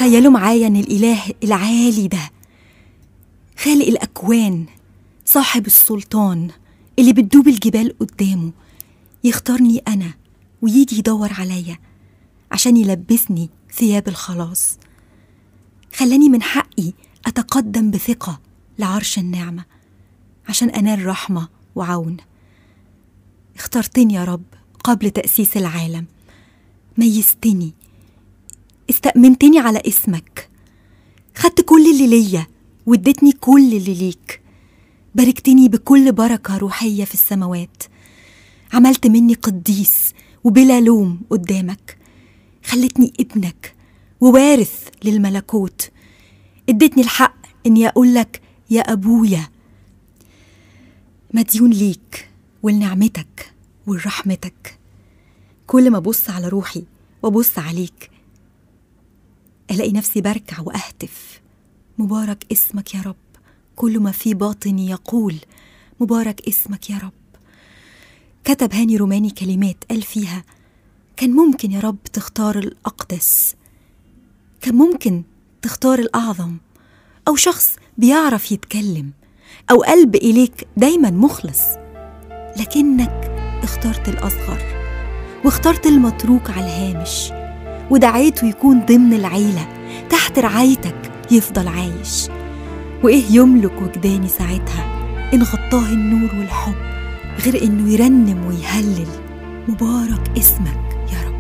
تخيلوا معايا ان الاله العالي ده خالق الاكوان صاحب السلطان اللي بتدوب الجبال قدامه يختارني انا ويجي يدور عليا عشان يلبسني ثياب الخلاص خلاني من حقي اتقدم بثقه لعرش النعمه عشان انال رحمه وعون اخترتني يا رب قبل تاسيس العالم ميزتني استأمنتني على اسمك خدت كل اللي ليا واديتني كل اللي ليك باركتني بكل بركة روحية في السماوات عملت مني قديس وبلا لوم قدامك خلتني ابنك ووارث للملكوت اديتني الحق اني اقول لك يا ابويا مديون ليك ولنعمتك ولرحمتك كل ما ابص على روحي وابص عليك الاقي نفسي بركع واهتف مبارك اسمك يا رب كل ما في باطني يقول مبارك اسمك يا رب كتب هاني روماني كلمات قال فيها كان ممكن يا رب تختار الاقدس كان ممكن تختار الاعظم او شخص بيعرف يتكلم او قلب اليك دايما مخلص لكنك اخترت الاصغر واخترت المتروك على الهامش ودعيته يكون ضمن العيله تحت رعايتك يفضل عايش وايه يملك وجداني ساعتها ان غطاه النور والحب غير انه يرنم ويهلل مبارك اسمك يا رب